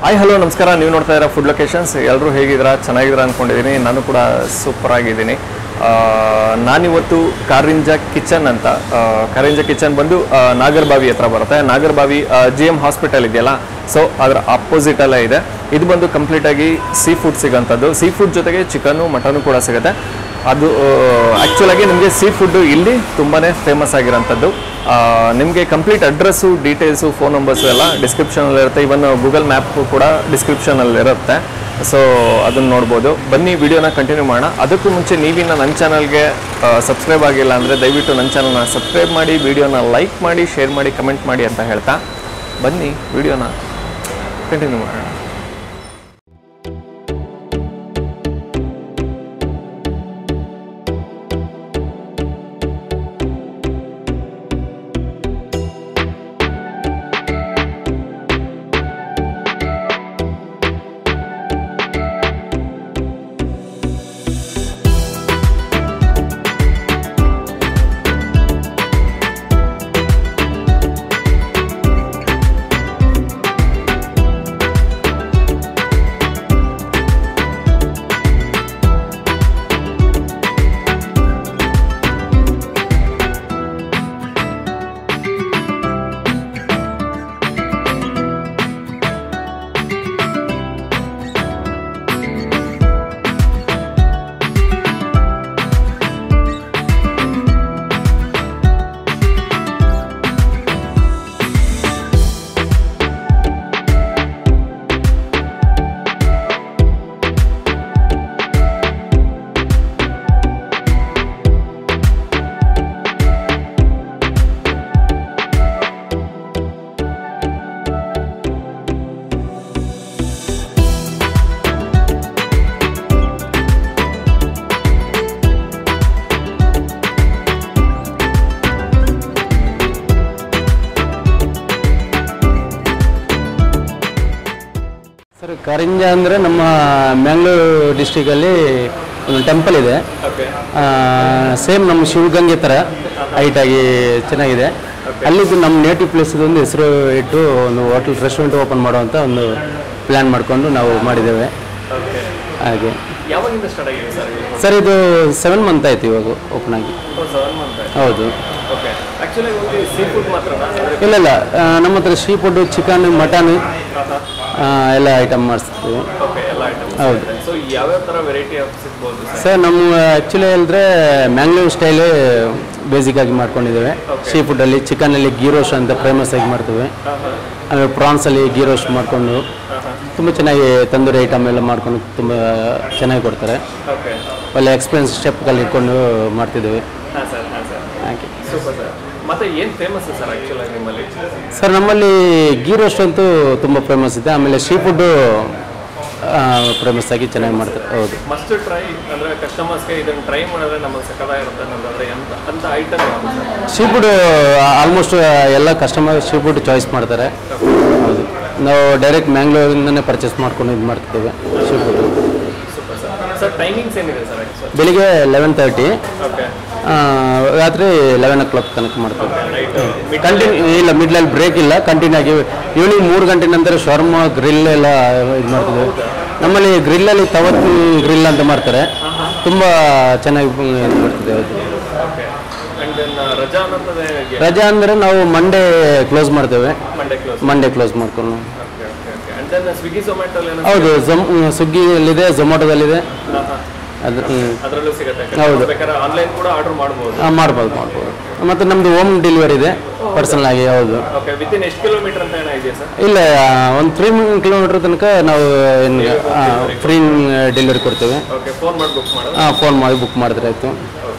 Hi hello ನಮಸ್ಕಾರ ನೀವು ನೋಡ್ತಾ ಇರೋ ಫುಡ್ ಲೊಕೇಶನ್ಸ್ ಎಲ್ಲರೂ ಹೇಗಿದ್ದೀರಾ ಚೆನ್ನಾಗಿದ್ದೀರಾ ಅಂದ್ಕೊಂಡಿದ್ದೀನಿ ನಾನು ಕೂಡ ಸೂಪರ್ ಆಗಿದ್ದೀನಿ ಆ, ನಾನಿವತ್ತು ಕಾರಿಂಜ ಕಿಚನ್ ಅಂತ ಆ, ಕಾರಿಂಜ ಕಿಚನ್ ಬಂದು ಆ, ನಾಗರಬಾವಿ ಹತ್ರ ಬರುತ್ತೆ ನಾಗರಬಾವಿ ಜಿ ಎಮ್ ಹಾಸ್ಪಿಟಲ್ ಇದೆಯಲ್ಲ ಸೊ ಅದರ ಆಪೋಸಿಟ್ ಅಲ್ಲೇ ಇದೆ ಇದು ಬಂದು ಕಂಪ್ಲೀಟ್ ಆಗಿ ಸೀ ಫುಡ್ ಸಿಗೋಂಥದ್ದು ಸೀ ಫುಡ್ ಜೊತೆಗೆ ಚಿಕನ್ನು ಮಟನು ಕೂಡ ಸಿಗುತ್ತೆ ಅದು ಆ್ಯಕ್ಚುಲ್ ಆಗಿ ನಿಮಗೆ ಸೀ ಫುಡ್ಡು ಇಲ್ಲಿ ತುಂಬಾ ಫೇಮಸ್ ಆಗಿರೋಂಥದ್ದು ನಿಮಗೆ complete address details phone numbers ಎಲ್ಲ ಡಿಸ್ಕ್ರಿಪ್ಷನಲ್ಲಿ ಇರುತ್ತೆ ಇವನ್ ಗೂಗಲ್ ಮ್ಯಾಪ್ ಕೂಡ ಡಿಸ್ಕ್ರಿಪ್ಷನಲ್ಲಿ ಇರುತ್ತೆ ಸೊ ಅದನ್ನು ನೋಡ್ಬೋದು ಬನ್ನಿ ವಿಡಿಯೋನ ಕಂಟಿನ್ಯೂ ಮಾಡೋಣ ಅದಕ್ಕೂ ಮುಂಚೆ ನೀವಿನ್ನ ನನ್ನ ಚಾನಲ್ಗೆ ಸಬ್ಸ್ಕ್ರೈಬ್ ಆಗಿಲ್ಲ ಅಂದರೆ ದಯವಿಟ್ಟು ನನ್ನ ಚಾನಲ್ನ ಸಬ್ಸ್ಕ್ರೈಬ್ ಮಾಡಿ ವಿಡಿಯೋನ ಲೈಕ್ ಮಾಡಿ ಶೇರ್ ಮಾಡಿ ಕಮೆಂಟ್ ಮಾಡಿ ಅಂತ ಹೇಳ್ತಾ ಬನ್ನಿ ವಿಡಿಯೋನ ಕಂಟಿನ್ಯೂ ಮಾಡೋಣ ಸರ್ ಕರಿಂಜ ಅಂದರೆ ನಮ್ಮ ಮ್ಯಾಂಗ್ಳೂರು ಡಿಸ್ಟಿಕಲ್ಲಿ ಒಂದು ಟೆಂಪಲ್ ಇದೆ ಓಕೆ ಸೇಮ್ ನಮ್ಮ ಶಿವಗಂಗೆ ಥರ ಹೈಟಾಗಿ ಚೆನ್ನಾಗಿದೆ ಅಲ್ಲಿದ್ದು ನಮ್ಮ ನೇಟಿವ್ ಪ್ಲೇಸ್ ಒಂದು ಹೆಸರು ಇಟ್ಟು ಒಂದು ಹೋಟೆಲ್ ರೆಸ್ಟೋರೆಂಟ್ ಓಪನ್ ಮಾಡುವಂಥ ಒಂದು ಪ್ಲ್ಯಾನ್ ಮಾಡಿಕೊಂಡು ನಾವು ಮಾಡಿದ್ದೇವೆ ಓಕೆ ಹಾಗೆ ಯಾವಾಗಿಂದ ಸ್ಟಾರ್ಟ್ ಆಗಿದೆ ಸರ್ ಇದು ಸರ್ ಇದು ಸೆವೆನ್ ಮಂತ್ ಆಯ್ತು ಇವಾಗ ಓಪನ್ ಆಗಿ ಸೆವೆನ್ ಮಂತ್ ಹೌದು ಓಕೆ ಆ್ಯಕ್ಚುಲಿ ಒಂದು ಸೀ ಫುಡ್ ಮಾತ್ರನಾ ಅಂದರೆ ಇಲ್ಲ ಇಲ್ಲ ಆ, ನಮ್ಮ ಹತ್ರ ಸೀ ಫುಡ್ಡು ಚಿಕನ್ ಮಟನ್ ಎಲ್ಲ ಐಟಮ್ ಮಾಡಿಸ್ತೀವಿ ಓಕೆ ಎಲ್ಲ ಐಟಮ್ ಹೌದು ಸೊ ಯಾವ್ಯಾವ ಥರ ವೆರೈಟಿ ಆಫ್ ಸಿಗ್ಬೋದು ಸರ್ ಸರ್ ನಮ್ಮ ಆ್ಯಕ್ಚುಲಿ ಹೇಳಿದ್ರೆ ಮ್ಯಾಂಗ್ಳೂರ್ ಸ್ಟೈಲೇ ಬೇಸಿಕ್ ಆಗಿ ಮಾಡ್ಕೊಂಡಿದ್ದೇವೆ ಸೀ ಫುಡ್ಡಲ್ಲಿ ಚಿಕನಲ್ಲಿ ಗೀ ರೋಸ್ಟ್ ಅಂತ ಫೇಮಸ್ ಆಗಿ ಮಾಡ್ತೇವೆ ಆಮೇಲೆ ಪ್ರಾನ್ಸಲ್ಲಿ ಗೀ ರೋಸ್ಟ್ ಮಾಡಿಕೊಂಡು ತುಂಬ ಚೆನ್ನಾಗಿ ತಂದೂರಿ ಐಟಮ್ ಎಲ್ಲ ಮಾಡ್ಕೊಂಡು ತುಂಬ ಚೆನ್ನಾಗಿ ಕೊಡ್ತಾರೆ ಓಕೆ ಒಳ್ಳೆ ಎಕ್ಸ್ಪೀರಿಯನ್ಸ್ ಸ್ಟೆಪ್ಗಳಲ್ಲಿ ಇಟ್ಕೊಂಡು ಮಾಡ್ತಿದ್ದೇವೆ ಹಾಂ ಸರ್ ಹಾಂ ಸರ್ ಹಾಗೆ ಸೂಪರ್ ಸರ್ ಮತ್ತೆ ಏನು ಫೇಮಸ್ ಸರ್ ಆ್ಯಕ್ಚುಲಾಗಿ ನಿಮ್ಮಲ್ಲಿ ಸರ್ ನಮ್ಮಲ್ಲಿ ಗೀ ರೋಸ್ಟ್ ಅಂತೂ ತುಂಬ ಫೇಮಸ್ ಇದೆ ಆಮೇಲೆ ಸೀ ಫುಡ್ಡು ಫೇಮಸ್ ಆಗಿ ಚೆನ್ನಾಗಿ ಮಾಡ್ತಾರೆ ಹೌದು ಮಸ್ಟ್ ಟ್ರೈ ಅಂದರೆ ಕಸ್ಟಮರ್ಸ್ಗೆ ಇದನ್ನು ಟ್ರೈ ಮಾಡಿದ್ರೆ ನಮಗೆ ಸಕ್ಕದಾಗಿರುತ್ತೆ ಅನ್ನೋದಾದ್ರೆ ಎಂತ ಅಂತ ಐಟಮ್ ಯಾವುದು ಸರ್ ಸೀ ಫುಡ್ ಆಲ್ಮೋಸ್ಟ್ ಎಲ್ಲ ಕಸ್ಟಮರ್ ಸೀ ಫುಡ್ ಚಾಯ್ಸ್ ಮಾಡ್ತಾರೆ ಹೌದು ನಾವು ಡೈರೆಕ್ಟ್ ಮ್ಯಾಂಗ್ಳೂರಿಂದನೇ ಪರ್ಚೇಸ್ ಮಾಡ್ಕೊಂಡು ಇದು ಮಾಡ್ತಿದ್ದೇವೆ seafood super sir sir timings ಏನಿದೆ ಸರ್ ಆ್ಯಕ್ಚುಲಿ ಬೆಳಿಗ್ಗೆ ಲೆವೆನ್ ತರ್ಟಿ ಓಕೆ ರಾತ್ರಿ ಲೆವೆನ್ ಓ ಕ್ಲಾಕ್ ತನಕ ಮಾಡ್ತೇವೆ ನೈಟ್ ಕಂಟಿನ್ಯೂ ಇಲ್ಲ ಮಿಡ್ಲಲ್ಲಿ ಬ್ರೇಕ್ ಇಲ್ಲ ಕಂಟಿನ್ಯೂ ಆಗಿ ಈವ್ನಿಂಗ್ ಮೂರು ಗಂಟೆ ನಂತರ ಶರ್ಮ ಗ್ರಿಲ್ ಎಲ್ಲ ಇದು ಮಾಡ್ತಿದ್ದೇವೆ ನಮ್ಮಲ್ಲಿ ಗ್ರಿಲ್ಲಲ್ಲಿ ತವತ್ ಗ್ರಿಲ್ ಅಂತ ಮಾಡ್ತಾರೆ ತುಂಬ ಚೆನ್ನಾಗಿ ಇದು ಮಾಡ್ತಿದ್ದೇವೆ ಅದು ಓಕೆ ಆ್ಯಂಡ್ ದೆನ್ ರಜಾ ಅನ್ನೋದೇ ರಜಾ ಅಂದರೆ ನಾವು ಮಂಡೇ ಕ್ಲೋಸ್ ಮಾಡ್ತೇವೆ ಮಂಡೇ ಕ್ಲೋಸ್ ಮಂಡೇ ಕ್ಲೋಸ್ ಮಾಡ್ಕೊಂಡು okay okay okay and then Swiggy ಝೊಮ್ಯಾಟೋಲ್ಲಿ ಏನೋ ಹೌದು ಝೊಮ್ ಸ್ವಿಗ್ಗಿಯಲ್ಲಿದೆ ಝೊಮ್ಯಾಟೋದಲ್ಲಿದೆ ಹಾಂ ಹಾಂ ಅದು ಹ್ಮ್. ಅದರಲ್ಲೂ ಸಿಗುತ್ತೆ ಹೌದು. ಬೇಕಾದ್ರೆ ಆನ್ಲೈನ್ ಕೂಡ ಆರ್ಡರ್ ಮಾಡ್ಬೋದು ಆ, ಮಾಡ್ಬೋದು ಮಾಡ್ಬೋದು ಮತ್ತು ನಮ್ಮದು ಹೋಮ್ ಡೆಲಿವರಿ ಇದೆ ಪರ್ಸನಲ್ ಆಗಿ ಹೌದು ಓಕೆ ವಿತಿನ್ ಎಷ್ಟು ಕಿಲೋಮೀಟರ್ ಅಂತ ಏನೋ ಇದೆಯಾ ಸರ್ ಇಲ್ಲ ಒಂದು ತ್ರೀ ಕಿಲೋಮೀಟರ್ ತನಕ ನಾವು ಏನು ಫ್ರೀ ಡೆಲಿವರಿ ಕೊಡ್ತೇವೆ ಓಕೆ ಫೋನ್ ಮಾಡಿ ಬುಕ್ ಮಾಡೋದು ಹಾಂ ಫೋನ್ ಮಾಡಿ ಬುಕ್ ಮಾಡಿದ್ರೆ ಆಯಿತು ಓಕೆ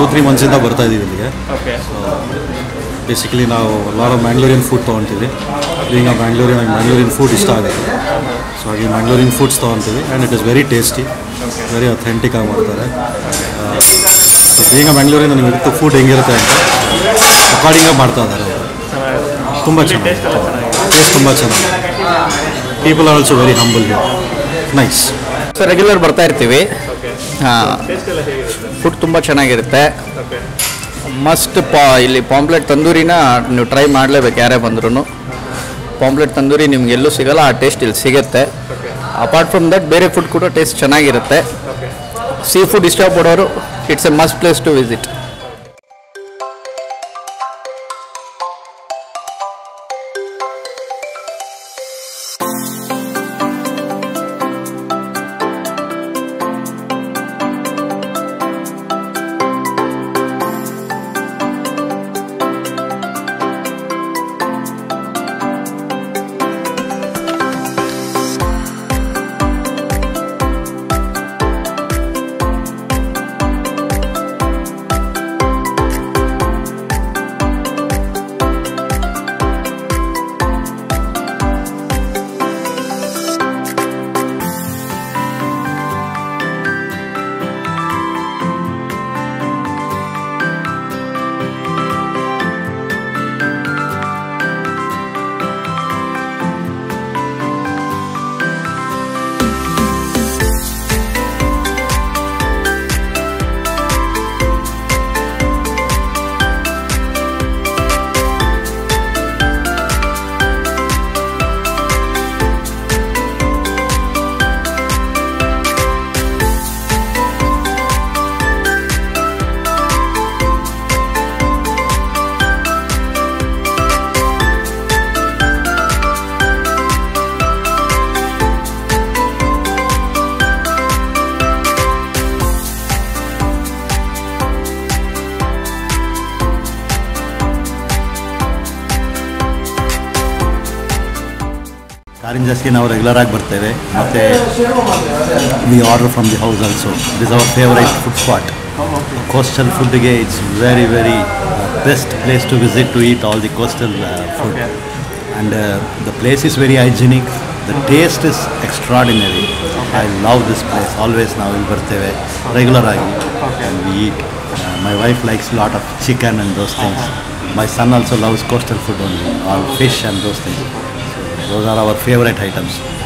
ಟೂ ತ್ರೀ ಮಂತ್ಸಿಂದ ಬರ್ತಾ ಇದ್ದೀವಿ ಇಲ್ಲಿಗೆ ಓಕೆ ಬೇಸಿಕಲಿ ನಾವು ಲಾರ್ ಆಫ್ ಮ್ಯಾಂಗ್ಳೂರಿಯನ್ ಫುಡ್ ತೊಗೊತೀವಿ ಈಗ ಮ್ಯಾಂಗ್ಳೂರಿಯನ್ ಮ್ಯಾಂಗ್ಳೂರಿಯನ್ ಫುಡ್ ಇಷ್ಟ ಆಗುತ್ತೆ ಸೊ ಹಾಗೆ ಮ್ಯಾಂಗ್ಳೂರಿಯನ್ ಫುಡ್ಸ್ ತೊಗೊತೀವಿ and it is very tasty very authentic ಆಗಿ ಮಾಡ್ತಾರೆ ಸೊ ಬೇಗ ಮ್ಯಾಂಗ್ಳೂರಿಂದ ನಿಮಗೆ ಇರುತ್ತೆ ಫುಡ್ ಹೆಂಗಿರುತ್ತೆ ಅಂತ ಅಕಾರ್ಡಿಂಗಾಗಿ ಮಾಡ್ತಾ ಇದ್ದಾರೆ ಅವರು ತುಂಬ ಚೆನ್ನಾಗಿ ಟೇಸ್ಟ್ ತುಂಬ ಚೆನ್ನಾಗಿ people are also very humble nice so regular ಬರ್ತಾ ಇರ್ತೀವಿ ಹಾಂ ಫುಡ್ ತುಂಬ ಚೆನ್ನಾಗಿರುತ್ತೆ ಮಸ್ಟ್ ಪಾ ಇಲ್ಲಿ ಪಾಂಪ್ಲೆಟ್ ತಂದೂರಿನ ನೀವು ಟ್ರೈ ಮಾಡಲೇಬೇಕು ಯಾರೇ ಬಂದ್ರೂ ಪಾಂಪ್ಲೆಟ್ ತಂದೂರಿ ನಿಮ್ಗೆ ಎಲ್ಲೂ ಸಿಗಲ್ಲ ಆ ಟೇಸ್ಟ್ ಇಲ್ಲಿ ಸಿಗುತ್ತೆ ಅಪಾರ್ಟ್ ಫ್ರಮ್ ದಟ್ ಬೇರೆ ಫುಡ್ ಕೂಡ ಟೇಸ್ಟ್ ಚೆನ್ನಾಗಿರುತ್ತೆ ಸೀ ಫುಡ್ ಇಷ್ಟಪಡೋರು it's a must place to visit ಕಾರಿಂಜಸ್ಗೆ ನಾವು ರೆಗ್ಯುಲರ್ ಆಗಿ ಬರ್ತೇವೆ ಮತ್ತು we order from the house also it is our favourite food spot coastal ಫುಡ್ಗೆ it's very very best place to visit to eat all the coastal food and the place is very hygienic the taste is extraordinary I love this place always ನಾವು ಇಲ್ಲಿ ಬರ್ತೇವೆ regular ಆಗಿ we eat my wife likes lot of chicken and those things my son also loves coastal food only are fish and those things those are our favorite items